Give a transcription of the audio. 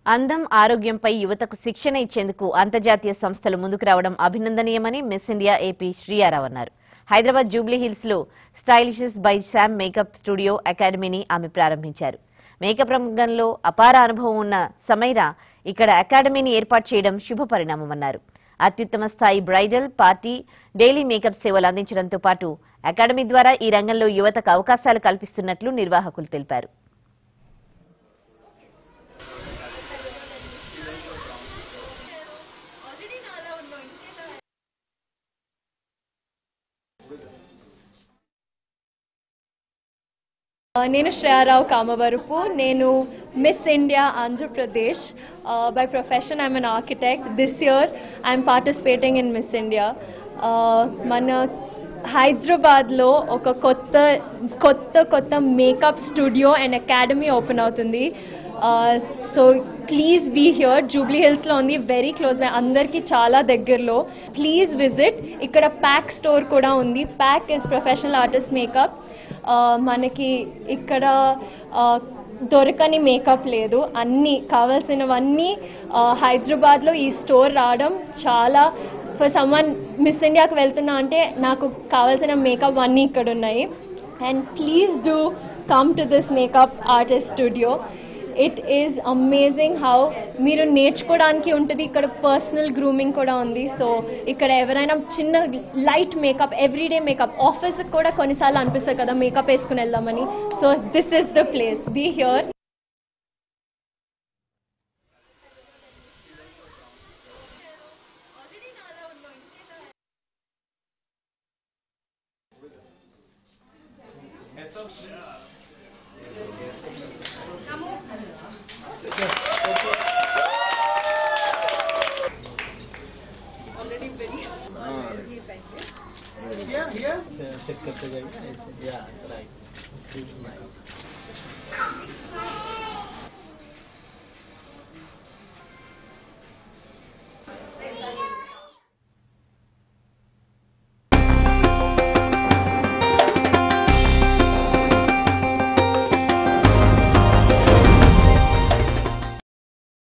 అందం ఆరోగ్యంపై యువతకు శిక్షణ ఇచ్చేందుకు అంతర్జాతీయ సంస్థలు ముందుకు రావడం అభినందనీయమని మిస్ ఇండియా ఏపీ శ్రీయారావు అన్నారు హైదరాబాద్ జూబ్లీ హిల్స్ లో stylishes by Sam makeup studio అకాడమీని ఆమె ప్రారంభించారు మేకప్ రంగంలో అపార అనుభవం ఉన్న సమైరా ఇక్కడ అకాడమీని ఏర్పాటు చేయడం శుభ పరిణామమన్నారు అత్యుత్తమ స్థాయి బ్రైడల్ పార్టీ డైలీ మేకప్ సేవలు అందించడంతో పాటు అకాడమీ ద్వారా ఈ రంగంలో యువతకు అవకాశాలు కల్పిస్తున్నట్లు నిర్వాహకులు తెలిపారు నేను శ్రేయారావు కామవరపు నేను Miss India Andhra Pradesh by profession I'm an architect this year I'm participating in Miss India మన హైదరాబాద్లో ఒక కొత్త కొత్త కొత్త makeup studio and academy open అవుతుంది so please be here Jubilee హిల్స్లో ఉంది వెరీ క్లోజ్ అందరికీ చాలా దగ్గరలో ప్లీజ్ విజిట్ ఇక్కడ ప్యాక్ స్టోర్ కూడా ఉంది PAC is professional artist makeup మనకి ఇక్కడ ఆ, దొరకని మేకప్ లేదు అన్నీ కావాల్సినవన్నీ ఆ, హైదరాబాద్లో ఈ స్టోర్ రావడం చాలా ఫర్ సమ్మన్ మిస్ ఇండియాకి వెళ్తున్నా అంటే నాకు కావాల్సిన మేకప్ అన్నీ ఇక్కడ ఉన్నాయి and please do come to this makeup artist studio it is amazing how మీరు నేర్చుకోవడానికి ఉంటుంది ఇక్కడ పర్సనల్ గ్రూమింగ్ కూడా ఉంది సో ఇక్కడ ఎవరైనా చిన్న లైట్ మేకప్ ఎవ్రీడే మేకప్ ఆఫీస్కి కూడా కొన్నిసార్లు అనిపిస్తుంది కదా మేకప్ వేసుకుని వెళ్దామని so this is the place be here से- सेट करते जाइए ऐसे या राइट